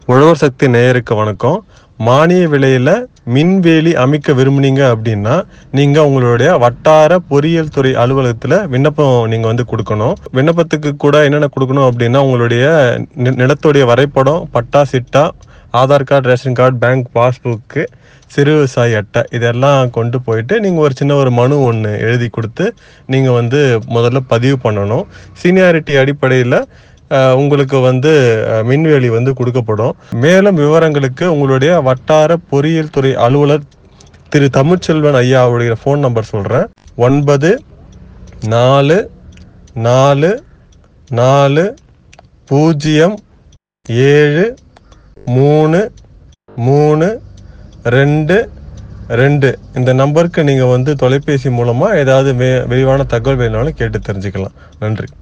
உழவர் சக்தி நேயருக்கு வணக்கம் மானிய விலையில மின்வேலி அமைக்க விரும்புனீங்க அப்படின்னா நீங்க உங்களுடைய வட்டார பொறியியல் துறை அலுவலகத்துல விண்ணப்பம் நீங்க வந்து கொடுக்கணும் விண்ணப்பத்துக்கு கூட என்னென்ன கொடுக்கணும் அப்படின்னா உங்களுடைய நி- நிலத்துடைய வரைபடம் பட்டா சிட்டா Aadhaar card ration card bank passbook சிறு விவசாயி அட்டை இதெல்லாம் கொண்டு போயிட்டு நீங்கள் ஒரு சின்ன ஒரு மனு ஒன்று எழுதி கொடுத்து நீங்கள் வந்து முதல்ல பதிவு பண்ணணும் சீனியாரிட்டி அடிப்படையில் அஹ் உங்களுக்கு வந்து அஹ், மின்வேலி வந்து கொடுக்கப்படும் மேலும் விவரங்களுக்கு உங்களுடைய வட்டார பொறியியல் துறை அலுவலர் திரு தமிழ்ச்செல்வன் ஐயாவுடைய ஃபோன் நம்பர் சொல்கிறேன் ஒன்பது நாலு நாலு நாலு பூஜ்ஜியம் ஏழு மூணு மூணு ரெண்டு ரெண்டு இந்த நம்பருக்கு நீங்கள் வந்து தொலைபேசி மூலமாக ஏதாவது வே விரிவான தகவல் வேணும்னாலும் கேட்டு தெரிஞ்சுக்கலாம் நன்றி